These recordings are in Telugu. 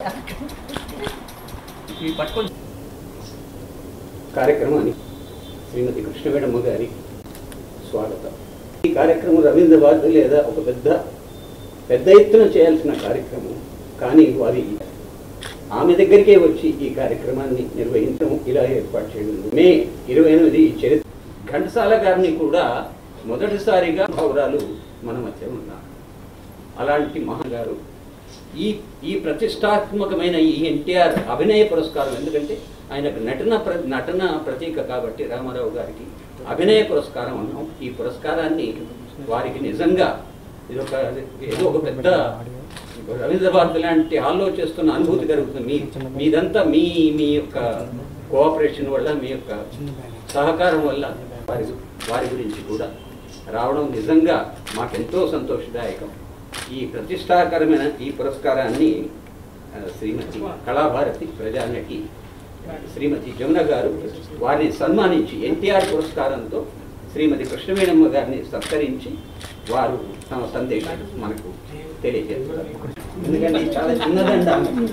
ఇవి పట్టుకొని కార్యక్రమానికి శ్రీమతి కృష్ణవేణమ్మ గారి స్వాగతం ఈ కార్యక్రమం రవీంద్ర భారతి లేదా ఒక పెద్ద పెద్ద ఎత్తున చేయాల్సిన కార్యక్రమం కానీ వారి ఆమె దగ్గరికే వచ్చి ఈ కార్యక్రమాన్ని నిర్వహించడం ఇలా ఏర్పాటు చేయడం మే ఇరవై ఎనిమిది చరిత్ర ఘంటసాల గారిని కూడా మొదటిసారిగా పౌరాలు మన మధ్య ఉన్నారు అలాంటి మహాగారు ఈ ఈ ప్రతిష్టాత్మకమైన ఈ ఎన్టీఆర్ అభినయ పురస్కారం ఎందుకంటే ఆయనకు నటన ప్ర నటన ప్రతీక కాబట్టి రామారావు గారికి అభినయ పురస్కారం అన్నాం ఈ పురస్కారాన్ని వారికి నిజంగా ఇది ఒక ఏదో ఒక పెద్ద రవీంద్ర భారతి లాంటి హాల్లో చేస్తున్న అనుభూతి కలుగుతుంది మీ మీదంతా మీ మీ యొక్క కోఆపరేషన్ వల్ల మీ యొక్క సహకారం వల్ల వారి వారి గురించి కూడా రావడం నిజంగా మాకెంతో సంతోషదాయకం ఈ ప్రతిష్టాకరమైన ఈ పురస్కారాన్ని ఆ, శ్రీమతి కళాభారతి ప్రజానటి శ్రీమతి జమున గారు వారిని సన్మానించి ఎన్టీఆర్ పురస్కారంతో శ్రీమతి కృష్ణవేణమ్మ గారిని సత్కరించి వారు తమ సందేశాన్ని మనకు తెలియజేస్తారు ఎందుకంటే ఇది చాలా చిన్నదండ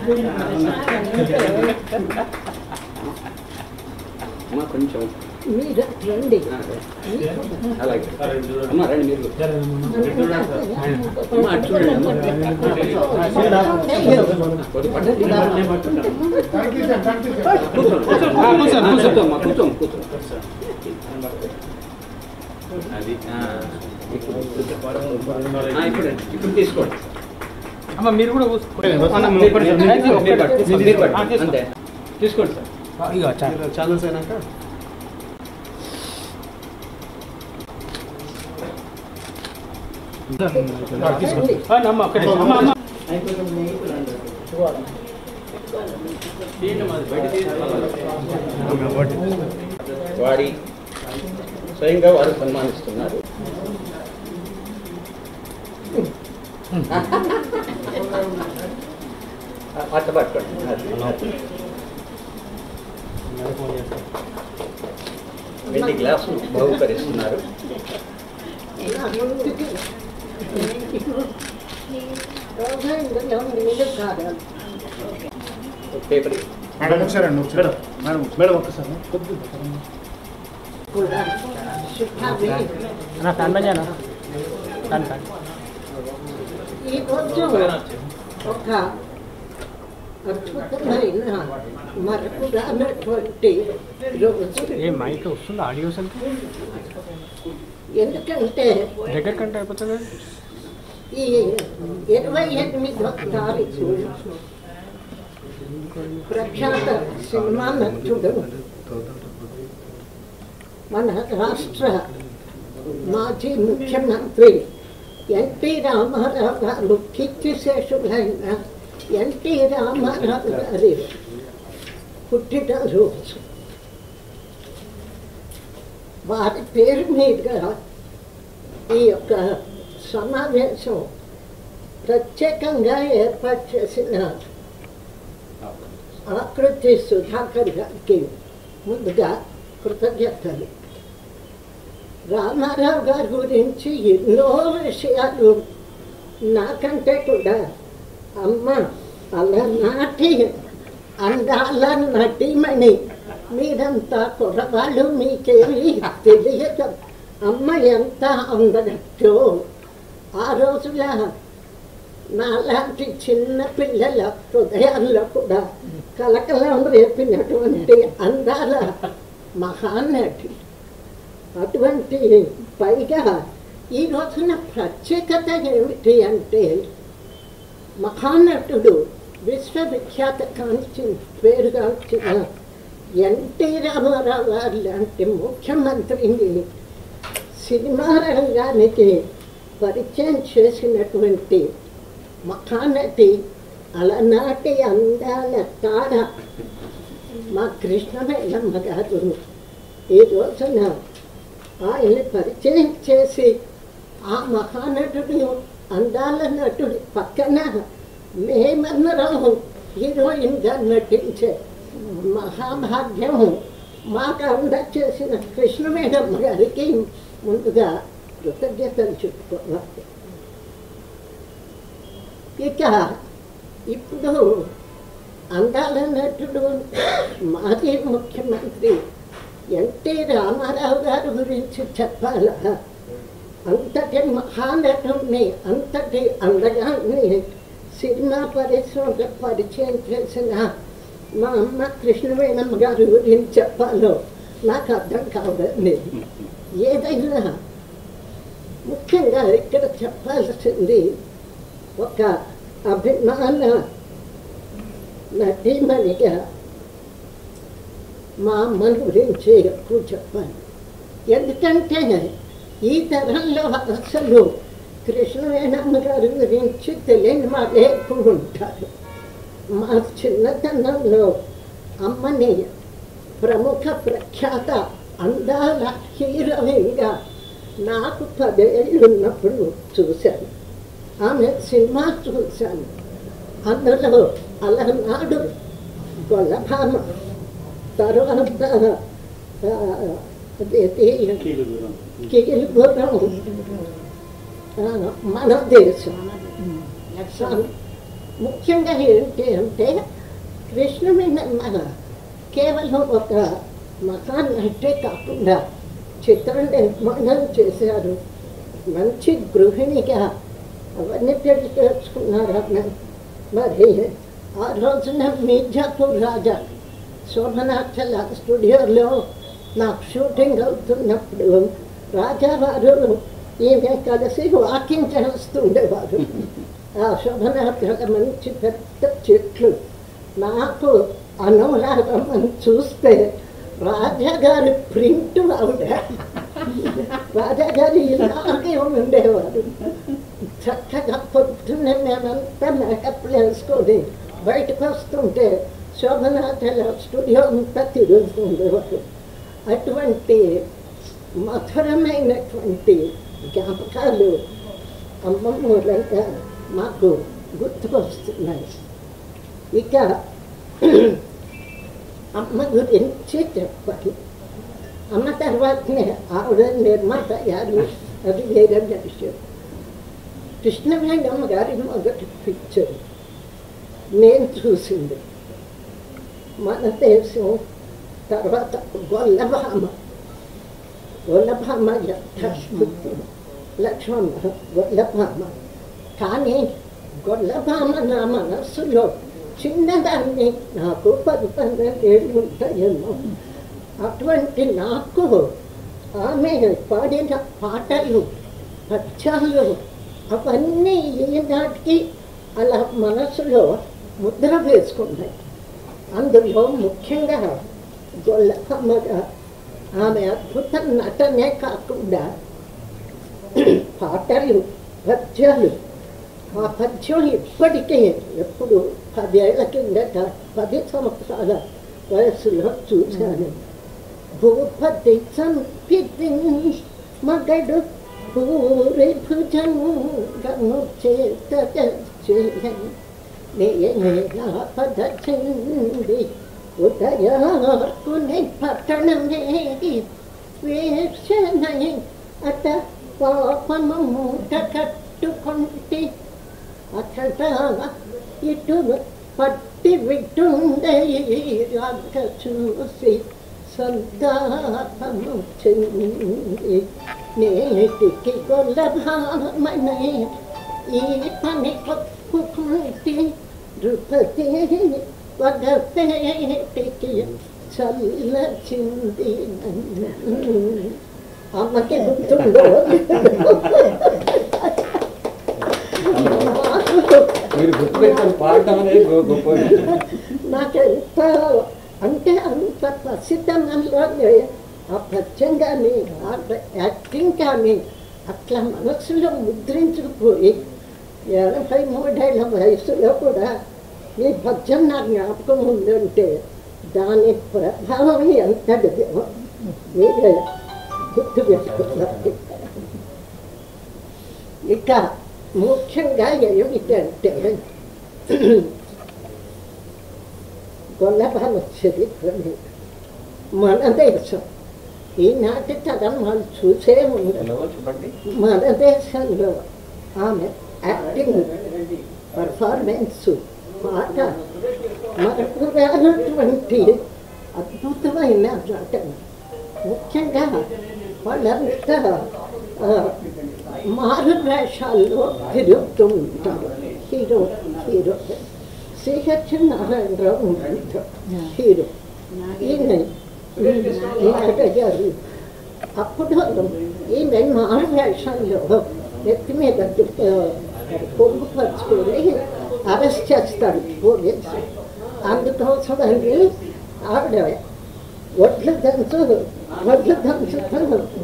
అమ్మ కొంచెం మీరు రండి అలాగే అమ్మ రండి మీరు అమ్మ అటు చూడండి అమ్మ కొద్ది పట్టండి. కూర్చోండి. ఆ, కూర్చోండి అమ్మ, కూర్చోండి కూర్చోండి అది ఆ, ఇప్పుడు ఆ, ఇప్పుడు ఇప్పుడు తీసుకోండి అమ్మ మీరు కూడా మీరు పట్టుకోండి, మీరు పట్టుకోండి, మీరు పట్టుకోండి. అంతే తీసుకోండి సార్ ఛానల్స్ అయినాక అమ్మ ఒక్కటే అమ్మ అమ్మ వారి స్వయంగా వారు సన్మానిస్తున్నారు అట్ట పట్టుకోండి అది, అది. వెండి గ్లాసు బహుకరిస్తున్నారు పేపర్ మేడం ఒకసారి అండి ఒకసారి మేడం మేడం ఒక్కసారి నా ఫ్యాన్ జానా ఫ్యాన్ ఫ్యాన్ ఈ రోజు ఒక అద్భుతమైన మరపు రానటువంటి రోజు ఏ మైక్ వస్తుంది ఆడియో అసలు ఎందుకంటే దగ్గర కంటే అయిపోతుంది ఈ ఇరవై ఎనిమిదో తారీఖు ప్రఖ్యాత సినిమా నటుడు మన రాష్ట్ర మాజీ ముఖ్యమంత్రి ఎన్టీ రామారావు గారు కీర్తిశేషులైన ఎన్టీ రామారావు గారి పుట్టినరోజు వారి పేరు మీదుగా ఈ యొక్క సమావేశం ప్రత్యేకంగా ఏర్పాటు చేసిన ఆకృతి సుధాకర్ గారికి ముందుగా కృతజ్ఞతలు రామారావు గారి గురించి ఎన్నో విషయాలు నాకంటే కూడా అమ్మ అలనాటి అందాల నటిమణి మీరంతా కుర్రవాళ్ళు మీకేమీ తెలియదు అమ్మ ఎంత అందగట్టో ఆ రోజుల నాలాంటి చిన్న పిల్లల హృదయాల్లో కూడా కలకలం రేపినటువంటి అందాల మహానటి అటువంటి పైగా ఈ రోజున ప్రత్యేకత ఏమిటి అంటే మహానటుడు విశ్వవిఖ్యాత కాంచి పేరుగాంచిన ఎన్టీ రామారావు గారు లాంటి ముఖ్యమంత్రిని సినిమా రంగానికి పరిచయం చేసినటువంటి మహానటి అలనాటి అందాల తార మా కృష్ణవేణమ్మ గారు ఈ రోజున ఆయన్ని పరిచయం చేసి ఆ మహానటుడు అందాల నటుడి పక్కన మేమన్నరం హీరోయిన్గా నటించే మహాభాగ్యం మాకు అందచేసిన కృష్ణవేణమ్మ గారికి ముందుగా కృతజ్ఞతలు చెప్పుకోవాలి ఇక ఇప్పుడు అందాల నటుడు మాజీ ముఖ్యమంత్రి ఎన్టీ రామారావు గారి గురించి చెప్పాలా అంతటి మహానటుని అంతటి అందగాన్ని సినిమా పరిశ్రమకు పరిచయం చేసిన మా అమ్మ కృష్ణవేణమ్మ గారి గురించి చెప్పాలో నాకు అర్థం కావడండి ఏదైనా ముఖ్యంగా ఇక్కడ చెప్పాల్సింది ఒక అభిమాన నటీమణిగా మా అమ్మ గురించి ఎక్కువ చెప్పాలి ఎందుకంటే ఈ తరంలో అసలు కృష్ణవేణమ్మ గారి గురించి తెలియని వాళ్ళే ఎక్కువ ఉంటారు మా చిన్నతనంలో అమ్మని ప్రముఖ ప్రఖ్యాత అందాల హీరోయిన్గా నాకు పదేళ్ళు ఉన్నప్పుడు చూశాను ఆమె సినిమా చూశాను అందులో అలనాడు గొల్లభామ తర్వాత ఆ, అదేది కీలుగురం ఆ, మన దేశం అసలు ముఖ్యంగా ఏంటి అంటే కృష్ణమేనమ్మ కేవలం ఒక మహానటే కాకుండా చిత్ర నిర్మాణం చేశారు మంచి గృహిణిగా అవన్నీ పెళ్లి చేసుకున్నారు ఆమె మరి ఆ రోజున మీర్జాపూర్ రాజా శోభనాచల స్టూడియోలో నాకు షూటింగ్ అవుతున్నప్పుడు రాజావారు ఈమె కలిసి వాకింగ్ చేస్తుండేవారు ఆ శోభనాచల మంచి పెద్ద చెట్లు నాకు అనురాగం చూస్తే రాజాగారి ప్రింట్ ఆవిడ రాజాగారి ఇలాగే ఉండేవారు చక్కగా పొద్దున్నే మేమంతా మేకప్ వేసుకొని బయటకు వస్తుంటే శోభనాథల స్టూడియో అంతా తిరుగుతూ ఉండేవారు అటువంటి మధురమైనటువంటి జ్ఞాపకాలు అమ్మ మూలంగా మాకు గుర్తుకొస్తున్నాయి ఇక అమ్మ గురించి చెప్పాలి అమ్మ తర్వాతనే ఆవిడ నిర్మాత గారు అది వేరే విషయం కృష్ణవేణమ్మ గారి మొదటి పిక్చర్ నేను చూసింది మన దేశం తర్వాత గొల్లభామ గొల్లభామ యథాస్ఫూర్తి లక్ష్మమ్మ గొల్లభామ కానీ గొల్లభామ నా మనస్సులో చిన్నదాన్ని నాకు పది పన్నెండేళ్ళు ఉంటాయేమో అటువంటి నాకు ఆమె పాడిన పాటలు పద్యాలు అవన్నీ ఈనాటికి అలా మనసులో ముద్ర వేసుకున్నాయి అందులో ముఖ్యంగా గొల్లమ్మగా ఆమె అద్భుత నటనే కాకుండా పాటలు పద్యాలు ఆ పద్యం ఇప్పటికే ఎప్పుడు పదేళ్ల కిందట పది సంవత్సరాల వయసులో చూశాను భూపతి చంపితి మగడు పూరి భుజం గను చేత పద చెంది ఉదయార్కుని పట్టణమేది వేషనై అట పాపము మూట కట్టుకుంటే అక్కడ ఇటు పట్టి విట్టుండే రాగ చూసి సంతాపము చెంది నేటికి గొల్లభామనే ఈ పని కొప్పుకుంటే నృపతి వగపేటికి చల్లచింది నన్ను అమ్మకి గుర్తుండో మీరు గుర్తుపెట్టుకొని పాడటం అనేది గొ- గొప్ప విషయం. నాకెంత అంటే అంత ప్రసిద్ధంలో ఆ పద్యం కానీ ఆ యాక్టింగ్ కానీ అట్లా మనసులో ముద్రించుకుపోయి ఎనభై మూడేళ్ల వయసులో కూడా ఈ పద్యం నా జ్ఞాపకం ఉందంటే దాని ప్రభావం ఎంతటిదో మీరే గుర్తు పెట్టుకున్నారు ఇక ముఖ్యంగా ఏమిటంటే గొల్లభామ చరిత్రని మన దేశం ఈనాటి తరం వాళ్ళు చూసే ఉండరు హలో చెప్పండి మన దేశంలో ఆమె యాక్టింగ్ పర్ఫార్మెన్స్ పాట మరపురానటువంటి అద్భుతమైన నటన ముఖ్యంగా వాళ్ళంతా ఆ, మారు వేషాల్లో తిరుగుతూ ఉంటారు హీరో హీరో సిహెచ్ నారాయణరావు ఉంటారు హీరో ఈయన ఈయన గారు అప్పుడు ఈమె మారు వేషంలో నెత్తి మీద పొంగు పరుచుకొని అరెస్ట్ చేస్తాడు పోలీసు అందుకోసం అని ఆవిడ ఒడ్ల దంచు ఒడ్ల దంచుతూ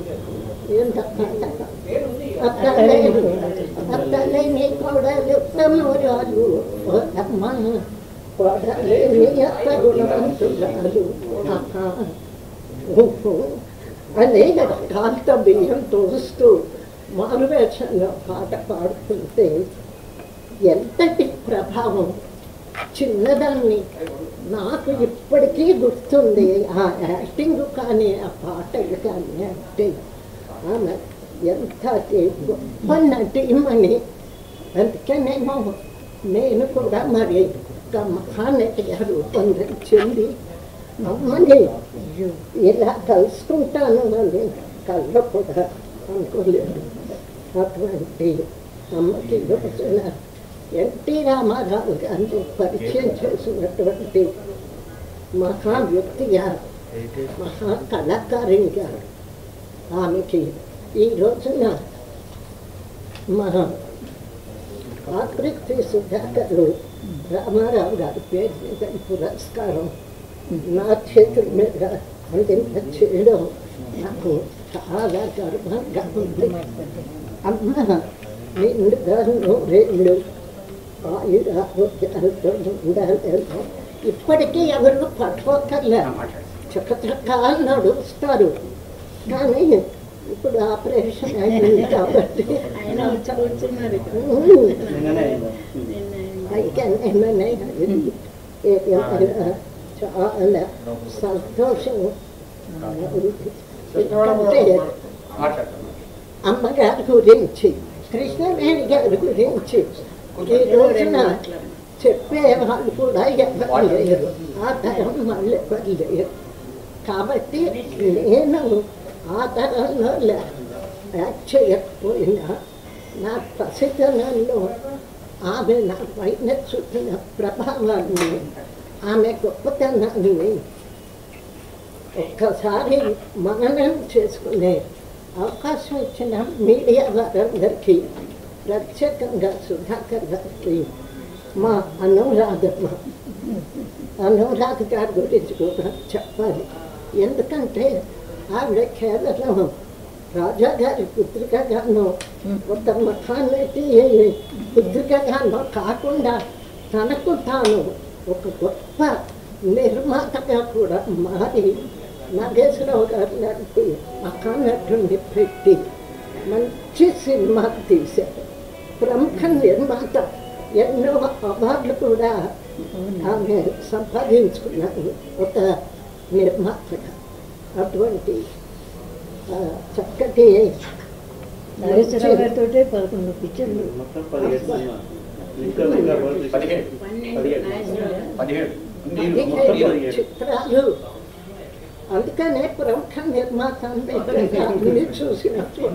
అత్తలే అత్తలే నీ కోడలు తమ్మురాలు అమ్మ కోడలే నీ అత్త గుణవంతురాలు ఆహా. అని కాంత బియ్యం తోస్తూ మారువేషంలో పాట పాడుతుంటే ఎంతటి ప్రభావం చిన్నదాన్ని నాకు ఇప్పటికీ గుర్తుంది ఆ యాక్టింగ్ కానీ ఆ పాటలు కానీ అంటే ఆమె ఎంత గొప్ప నటీమని అందుకనేమో నేను కూడా మరి ఒక మహానటిగా రూపొందించింది అమ్మని ఇలా కలుసుకుంటాను అని కళ్ళ కూడా అనుకోలేదు అటువంటి అమ్మకి రోజున ఎన్టీ రామారావు గారిని పరిచయం చేసినటువంటి మహా వ్యక్తిగా మహా కళాకారిణిగా ఆమెకి ఈ రోజున మా ఆకృతి సుధాకరు రామారావు గారి పేరు మీద ఈ పురస్కారం నా చేతుల మీద అందింప చేయడం నాకు చాలా గర్వంగా ఉంది అమ్మ నిండుగా నూరేళ్ళు ఆయుర ఆరోగ్యాలతో ఉండాలేమో ఇప్పటికీ ఎవరు పట్టుకోకర్లే చక్కచక్కాలు నడుస్తారు కానీ ఇప్పుడు ఆపరేషన్ అయింది కాబట్టి ఆయన చదువుతున్నారు ఉమ్, అయితే ఏమైనా ఏదైనా చాలా సంతోషం ఉంది. ఎందుకంటే అమ్మగారి గురించి కృష్ణవేణి గారి గురించి ఈ రోజున చెప్పే వాళ్ళు కూడా ఎవరు లేరు ఆ తరం వాళ్ళు ఎవరు లేరు కాబట్టి నేను ఆ తరంలో లే- యాక్ట్ చేయకపోయినా నా పసితనంలో ఆమె నా పైన చూపిన ప్రభావాన్ని ఆమె గొప్పతనాన్ని ఒక్కసారి మననం చేసుకునే అవకాశం ఇచ్చిన మీడియా వారందరికీ ప్రత్యేకంగా సుధాకర్ గారికి మా అనురాధమ్మ అనురాధ గారి గురించి కూడా చెప్పాలి ఎందుకంటే ఆవిడ కేవలం రాజా గారి పుత్రికగాను ఒక మహానటి పుత్రికగాను కాకుండా తనకు తాను ఒక గొప్ప నిర్మాతగా కూడా మారి నాగేశ్వరరావు గారు లాంటి మహానటుని పెట్టి మంచి సినిమా తీశారు ప్రముఖ నిర్మాత ఎన్నో అవార్డులు కూడా ఆమె సంపాదించుకున్నారు ఒక నిర్మాతగా అటువంటి ఆ, చక్కటి నాగేశ్వరరావు గారితో పదకొండు పిక్చర్లు పదిహేడు చిత్రాలు అందుకనే ప్రముఖ నిర్మాత అన్ని చూసినప్పుడు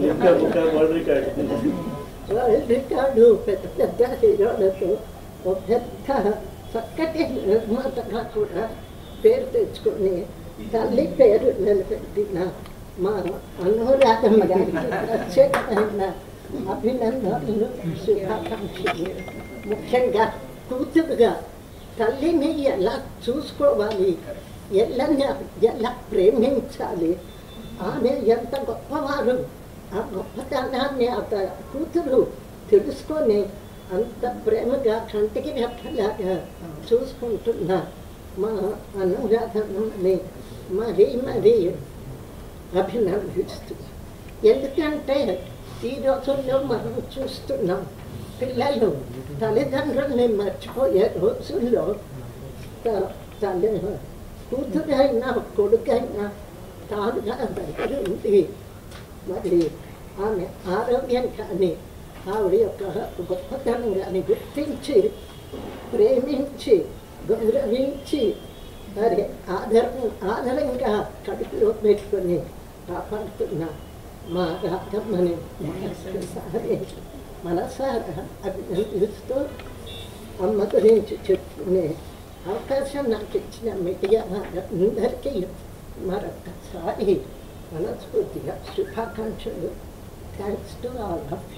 వరల్డ్ రికార్డు పెద్ద పెద్ద హీరోలతో ఒక పెద్ద చక్కటి నిర్మాతగా కూడా పేరు తెచ్చుకొని తల్లి పేరు నిలబెట్టిన మా అనురాధమ్మ గారికి ప్రత్యేకమైన అభినందనలు శుభాకాంక్షలు ముఖ్యంగా కూతురుగా తల్లిని ఎలా చూసుకోవాలి ఎలా ఎలా ప్రేమించాలి ఆమె ఎంత గొప్పవారు ఆ గొప్పతనాన్ని ఆ త- కూతురు తెలుసుకొని అంత ప్రేమగా కంటికి రెప్పలాగా చూసుకుంటున్న మా అనురాధనని మరీ మరీ అభినందిస్తూ ఎందుకంటే ఈ రోజుల్లో మనం చూస్తున్నాం పిల్లలు తల్లిదండ్రుల్ని మర్చిపోయే రోజుల్లో త- తల్లి కూతురైనా కొడుకైనా తానుగా దగ్గర ఉంది మరి ఆమె ఆరోగ్యం కానీ ఆవిడ యొక్క గొప్పతనం కానీ గుర్తించి ప్రేమించి గౌరవించి మరి ఆధారం ఆధారంగా కడుపులో పెట్టుకొని కాపాడుతున్న మా రాధమ్మని మనసారి మనసారా అభినందిస్తూ అమ్మ గురించి చెప్పుకునే అవకాశం నాకు ఇచ్చిన మీడియా అందరికీ మరొకసారి మనస్ఫూర్తిగా శుభాకాంక్షలు థ్యాంక్స్ టు ఆల్ ఆఫ్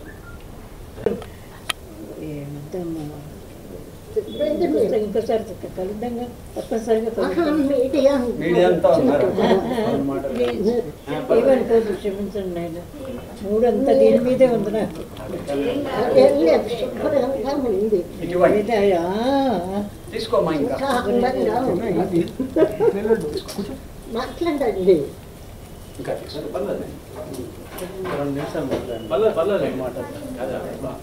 ఏమిద్దమ్మా యూ ఇంకోసారి కలుద్దాంగా తప్పనిసరిగా ఆహా, కలుద్దాం. మీడియా మీడియా అంతా ఉన్నారు. ప్లీజ్ ఏమనుకోదు క్షమించండి ఆయన మూడంతా దీని మీదే ఉంది నాకు అదేం లేదు శుభ్రంగా ఉంది ఇటువంటి అయితే, ఆ, తీసుకోమ్మా ఇంకా ఇంకా అందంగా ఉంది మాట్లాడండి ఇంకా తీసుకో పర్లేదు. రెండు నిమిషాలు మాట్లాడండి. పర్లేదు పర్లేదు కదా, బా.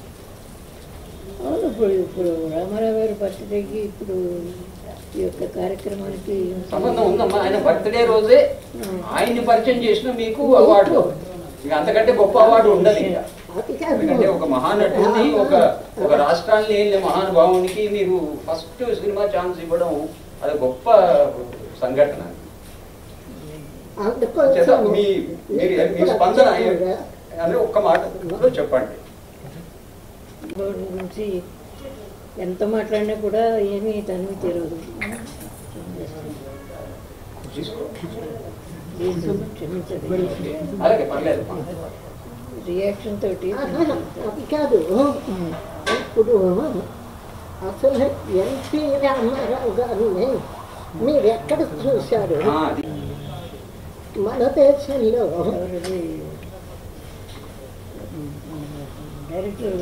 అవును ఇప్పుడు ఇప్పుడు రామారావు గారి బర్త్డేకి ఇప్పుడు ఈ యొక్క కార్యక్రమానికి సంబంధం ఉందమ్మా ఆయన బర్త్డే రోజే ఆయన్ని పరిచయం చేసిన మీకు అవార్డు ఇక అంతకంటే గొప్ప అవార్డు ఉండదు ఇంకా అది ఎందుకంటే ఒక కాదు మహానటుడిని ఒక ఒక రాష్ట్రాన్ని వెళ్ళే మహానుభావునికి మీరు ఫస్ట్ సినిమా ఛాన్స్ ఇవ్వడం అది గొప్ప సంఘటన చేత అందుకోసం మీ మీరు మీ స్పందన అని ఒక్క మాటలో చెప్పండి గౌరవం గురించి ఎంత మాట్లాడినా కూడా ఏమీ తనివి తీరదు తీసుకో ప్లీజ్ క్షమించండి అలాగే పర్లేదు రియాక్షన్ తోటి ఆహా, అది కాదు ఇప్పుడు అసలు ఎన్టీ రామారావు గారిని మీరు ఎక్కడ చూశారు ఆ, అది మన దేశంలో ఎవరిది డైరెక్టర్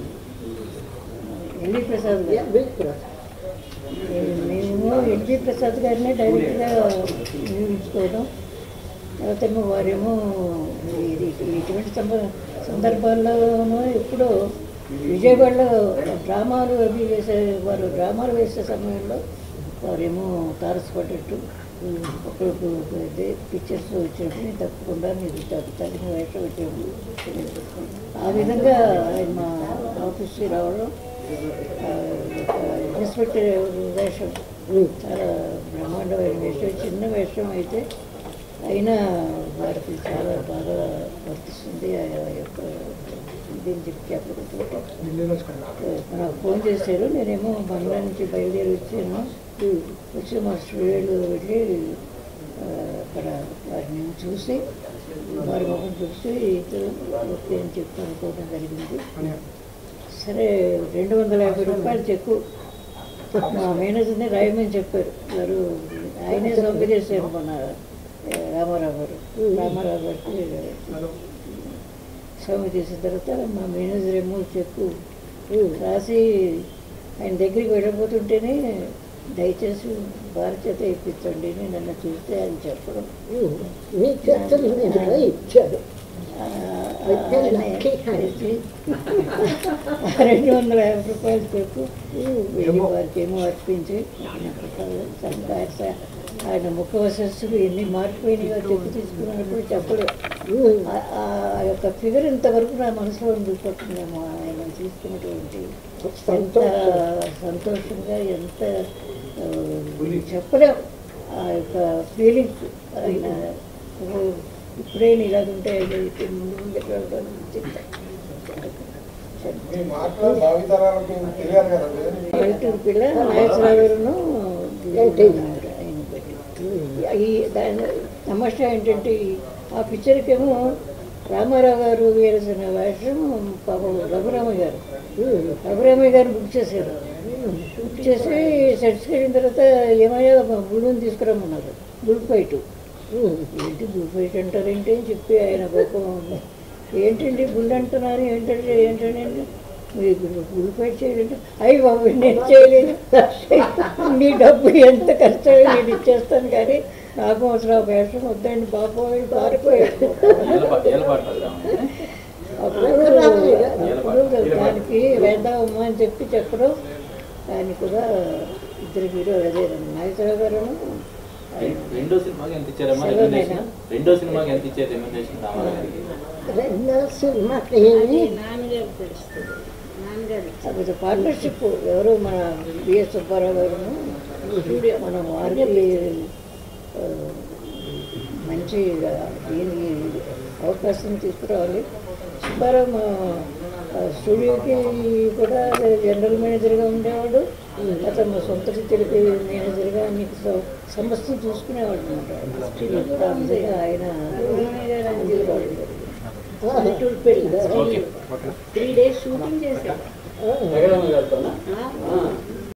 ఎల్వి ప్రసాద్ గారు ఎల్వి ప్రసాద్. మేము ఎల్వి ప్రసాద్ గారినే డైరెక్ట్గా నియమించుకోవడం తర్వాత ఏమో వారేమో ఇది ఇటువంటి సంబ- సందర్భాల్లోనూ ఎప్పుడో విజయవాడలో డ్రామాలు అవి వేసే వారు డ్రామాలు వేసే సమయంలో వారేమో తారసపడ్డట్టు ఒకరికి అదే పిక్చర్స్ వచ్చినప్పుడు నేను తప్పకుండా మీరు తగ్గ- తగిన వేషం వచ్చేప్పుడు ఆ విధంగా ఆయన మా ఆఫీస్కి రావడం ఆ, ఒక ఇన్స్పెక్టర్ వేషం చాలా బ్రహ్మాండమైన వేషం చిన్న వేషం అయితే అయినా వారికి చాలా బాగా వర్తిస్తుంది ఆ యొక్క దీన్ని చెప్పి చెప్పకపోతే నాకు ఫోన్ చేశారు నేనేమో బంగ్లా నుంచి బయలుదేరి వచ్చాను వచ్చి మా స్టూడియోలో వెళ్ళి ఆ, అక్కడ వారిని చూసి వారి ముఖం చూసి ఇతరు ఓకే అని చెప్పి అనుకోవడం జరిగింది సరే రెండు వందల యాభై రూపాయలు చెక్కు మా మేనేజర్ని రాయమని చెప్పారు వారు ఆయనే సౌకర్యం మొన్న ఆ, రామారావు గారు రామారావు గారికి సౌమ్య చేసిన తర్వాత మా మేనేజర్ ఏమో చెక్కు రాసి ఆయన దగ్గరికి వెళ్ళబోతుంటేనే దయచేసి వారి చేత ఇప్పించండి అని నన్ను చూస్తే ఆయన చెప్పడం మీ చేతుల మీదుగా ఇచ్చారు ఆ, అయితే ఆయన lucky hand. చేసి రెండు వందల యాభై రూపాయలు చెప్పు వెళ్ళి వారికి ఏమో అర్పించి సంపాద ఆయన ముఖ వశస్సులు ఎన్ని మారిపోయినాయో చెప్పు తీసుకున్నప్పుడు చెప్పలేదు ఆ- ఆ యొక్క ఫిగర్ ఇంతవరకు నా మనసులో ఉండిపోతుందేమో ఆయన తీసుకున్నటువంటి ఎంత సంతోషంగా ఎంత ఆ, చెప్పలేం ఆ యొక్క ఫీలింగ్స్ ఆయన ఓ, ఇప్పుడే నేను ఇలాగ ఉంటే అయితే ముందు ముందు ఎట్లా ఉంటానో చింత. మీ మార్పు భావితరాలకు తెలియాలి కదండి పల్లెటూరు పిల్ల నాగేశ్వరరావు గారును ఆయన పెట్టి ఈ దాని తమాషా ఏంటంటే ఈ- ఆ పిక్చర్కేమో రామారావు గారు వేసిన వేషం పాపం రఘురామయ్య గారు రఘురామయ్య గారు బుక్ చేశారు బుక్ చేసి సెట్స్కి వెళ్ళిన తర్వాత ఏమయ్యా బుల్ని తీసుకురమ్మన్నారు బుల్ ఫైట్ ఏంటి బుల్ ఫైట్ అంటారు ఏంటి అని చెప్పి ఆయన కోపం ఏంటండి బుల్ అంటున్నారు ఏంటంటే ఏంటంటే మీరు బుల్ ఫైట్ చేయాలంటే అయ్యి బాబు నేను చేయలేను నీ డబ్బు ఎంత ఖర్చు అయ్యి నేను ఇచ్చేస్తాను కానీ నాకు అవసరం ఆ వేషం వద్దండి బాబోయ్ పారిపోయాడు అప్పుడు అప్పుడు దానికి వేద్దామమ్మా అని చెప్పి చెప్పడం దానికి కూడా ఇద్దరు హీరో అదే నాగేశ్వరరావు గారు రెండో సినిమాకి ఎంత ఇచ్చారమ్మా సెలవులేనా? రెమ్యునరేషన్ రెండో సినిమాకి ఎంత ఇచ్చారు రెమ్యునరేషన్ రామారావు గారికి రెండో సినిమాకి అది పార్ట్నర్షిప్ ఎవరు మన బిఎస్ సుబ్బారావు గారు స్టూడియో మనం వారికి ఆ, మంచి దీనికి అవకాశం తీసుకురావాలి సుబ్బారావు మా ఆ, స్టూడియోకి కూడా జనరల్ మేనేజర్గా ఉండేవాడు అతను మా సొంత రీతికి మేనేజర్గా అన్ని స- సమస్తం చూసుకునేవాడు అనమాట ఆ విధంగా ఆయన పల్లెటూరు పెళ్ళి ఓకే త్రీ డేస్ షూటింగ్ చేశాడు జగదమ్మ గారితోనా? ఆ, ఆ.